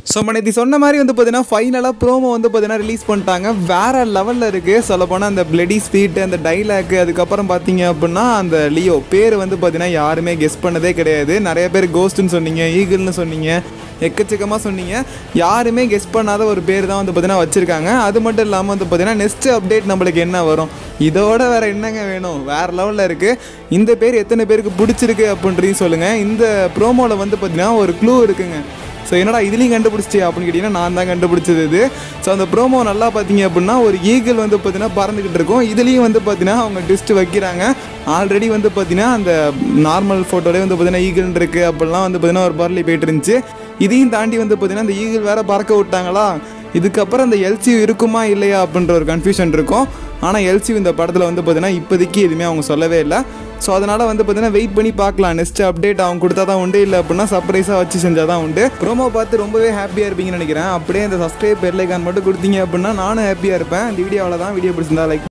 so நேற்று சொன்ன மாதிரி வந்து பார்த்தீங்கன்னா ஃபைனலாக ப்ரோமோ வந்து பார்த்தீங்கன்னா ரிலீஸ் பண்ணிட்டாங்க வேற லெவலில் இருக்குது சொல்லப்போனால் அந்த பிளடி ஸ்பீட் அந்த டைலாக் அதுக்கப்புறம் பார்த்தீங்க அப்படின்னா அந்த லியோ பேர் வந்து பார்த்தீங்கன்னா யாருமே கெஸ் பண்ணதே கிடையாது நிறைய பேர் கோஸ்ட்னு சொன்னீங்க ஈகிள்னு சொன்னீங்க எக்கச்சக்கமாக சொன்னீங்க யாருமே கெஸ் பண்ணாத ஒரு பேர் தான் வந்து பார்த்தீங்கன்னா வச்சுருக்காங்க அது மட்டும் இல்லாமல் வந்து பார்த்தீங்கன்னா நெக்ஸ்ட் அப்டேட் நம்மளுக்கு என்ன வரும் இதோட வேற என்னங்க வேணும் வேற லெவலில் இருக்குது இந்த பேர் எத்தனை பேருக்கு பிடிச்சிருக்கு அப்படின்றதையும் சொல்லுங்கள் இந்த ப்ரோமோவில் வந்து பார்த்தீங்கன்னா ஒரு க்ளூ இருக்குங்க ஸோ என்னடா இதுலேயும் கண்டுபிடிச்சி அப்படின்னு கேட்டிங்கன்னா நான் தான் கண்டுபிடிச்சது இது ஸோ அந்த ப்ரோமோ நல்லா பார்த்தீங்க அப்படின்னா ஒரு ஈகிள் வந்து பார்த்தீங்கன்னா பறந்துக்கிட்டு இருக்கும் இதுலேயும் வந்து பார்த்தீங்கன்னா அவங்க ட்விஸ்ட் வைக்கிறாங்க ஆல்ரெடி வந்து பார்த்தீங்கன்னா அந்த நார்மல் ஃபோட்டோலேயே வந்து பார்த்தீங்கன்னா ஈகிள் இருக்குது அப்படிலாம் வந்து பார்த்தீங்கன்னா ஒரு பரலி போயிட்டு இருந்துச்சு இதையும் தாண்டி வந்து பார்த்தீங்கன்னா அந்த ஈகிள் வேற பறக்க விட்டாங்களா இதுக்கப்புறம் அந்த எல்சியூ இருக்குமா இல்லையா அப்படின்ற ஒரு கன்ஃபியூஷன் இருக்கும் ஆனால் எல்சியூ இந்த படத்தில் வந்து பார்த்தீங்கன்னா இப்போதைக்கு எதுவுமே அவங்க சொல்லவே இல்லை ஸோ அதனால் வந்து பார்த்தீங்கன்னா வெயிட் பண்ணி பார்க்கலாம் நெக்ஸ்ட் அப்டேட் அவங்க கொடுத்தா தான் உண்டு இல்லை அப்படின்னா சர்ப்ரைஸாக வச்சு செஞ்சால் தான் உண்டு ப்ரோமோ பார்த்து ரொம்பவே ஹாப்பியாக இருப்பீங்கன்னு நினைக்கிறேன் அப்படியே இந்த சப்ஸ்கிரைப் பெர்லைக்கான் மட்டும் கொடுத்தீங்க அப்படின்னா நானும் ஹாப்பியாக இருப்பேன் இந்த வீடியோ அவ்வளோதான் வீடியோ பிடிச்சிருந்தா லைக்